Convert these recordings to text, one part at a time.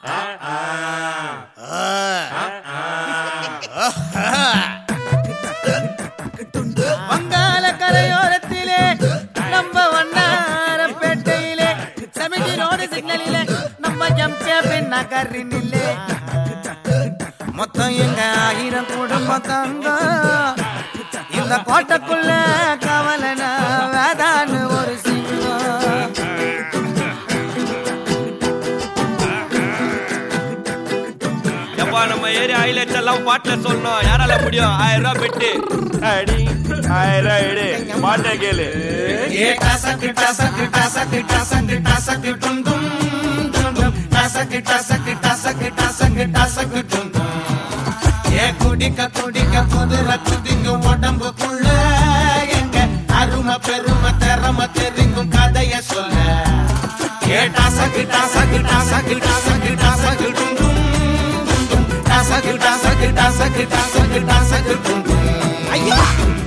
வங்காள கரையோரத்திலே நம்ம வண்ணாரப்பேட்டையிலே சமிதி ரோடு சிக்னலிலே நம்ம ஜம்சேபின் நகரினிலே மொத்தம் எங்க ஆயிரம் குடும்பம் தங்க இந்த கோட்டைக்குள்ள கவலனா வேதான்னு ஒரு சிங்கம் எப்பா நம்ம ஏரியா ஹைலைட்ஸ் எல்லாம் பாட்டுல சொல்லணும் யாரால முடியும் ஆயிரம் ரூபாய் பெட்டு அடி ஆயிரம் ரூபாய் எடு பாட்டை கேளு குடிக்க குடிக்க குதிர குதிங்க உடம்புக்குள்ள எங்க அருமை பெருமை திறமை தெரிங்கும் கதைய சொல்ல கேட்டா சகிட்டா சகிட்டா சகிட்டா சகிட்டா சகிட்டும் சகிட்டா சகிட்டா சகிட்டா சகிட்டா சகிட்டும் ஐயா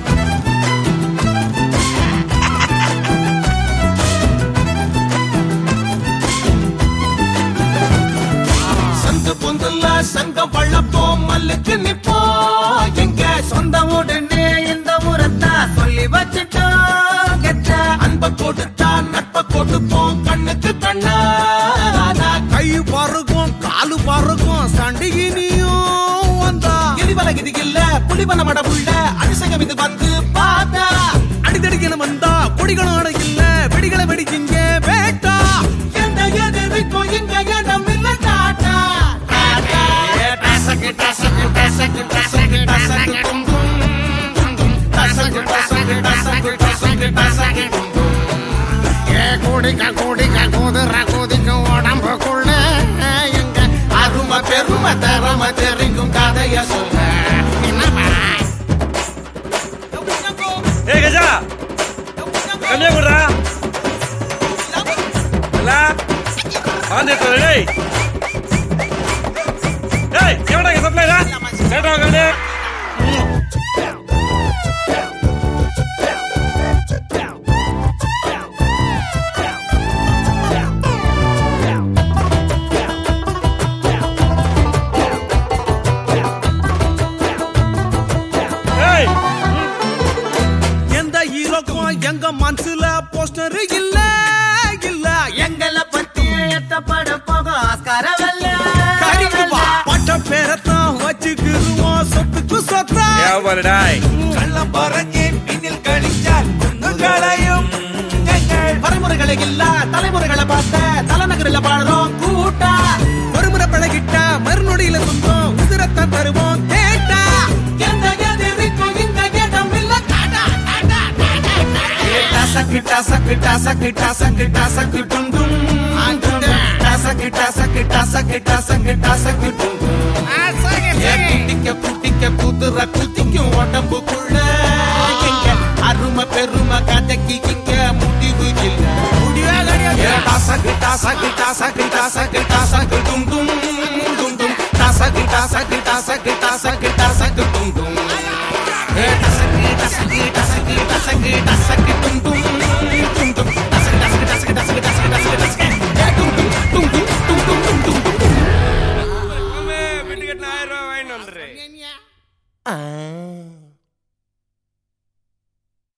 சங்கு பொந்துல சங்கம் வள்ளப்போம் மல்லுக்கு நிப்போம் எங்க சொந்த உடனே இந்த ஊரத்தா சொல்லி வச்சுட்டோம் கெட்ட அன்ப கொடுத்தா நட்ப கொடுப்போம் கண்ணுக்கு கண்ணா கை பருகும் காலு பருகும் சண்டிகினியும் வந்தா எரிவல இது இல்ல புலிவன மடவுள்ள அபிஷேகம் இது வந்து பார்த்தா அடிதடிக்கணும் வந்தா கொடிகளும் அடையில்ல வெடிகளை வெடிச்சிங்க வேட்டா எந்த எதிர்க்கும் இங்க இடம் இல்ல டாட்டா டாட்டா டசக்கு டசக்கு டசக்கு டசக்கு டசக்கு டும் டும் டும் டும். டசக்கு டசக்கு டசக்கு டசக்கு டசக்கு டும் டும். ஏ குடிக்க குடிக்க குதிர குதிக்க உடம்புக்குள்ள எங்க அருமை பெருமை தரம தெரிக்கும் கதைய சொல்ல ஏ கஜா கம்மியா கொடுறா இல்ல வாந்தி டேய் டேய் எவடா இங்க சப்ளைரா கேட்டா கண்ணு ஏய் எந்த ஹீரோக்கும் எங்க மனசுல போஸ்டர் இல்ல இல்ல எங்களை பத்தி எத்தப்பட போக ஆஸ்கார கறிக்குவா பட்ட பேரத்தான் வச்சுக்கிருவோம் சொத்துக்கு சொத்தா ஏன் டாய் கள்ளம் பறஞ்சு பின்னில் கழிச்சால் குங்குகளையும் எங்கள் பரமுறைகளை இல்ல தலைமுறைகளை பார்த்த தலைநகரில் பாடுறோம் கூட்டா ஒருமுறை பழகிட்டா மறுநொடியில சொந்தம் உதிரத்தான் தருவோம் கேட்டா எந்த எதிர்க்கும் இந்த இடம் இல்ல டாடா டாடா டாடா டசக்கு டசக்கு டசக்கு டசக்கு டசக்கு டும் டும் டசக்கு டசக்கு டசக்கு டசக்கு டசக்கு டும் டும் குட்டிக்க குட்டிக்க குதிர குத்திக்கும் உடம்புக்குள்ள எங்க அருமை பெருமை கதைக்கு இங்க முடிவு இல்ல முடிவே கிடையாது டசக்கு டசக்கு டசக்கு டசக்கு டசக்கு டும் டும் டும் டும் டசக்கு டசக்கு டசக்கு டசக்கு டசக்கு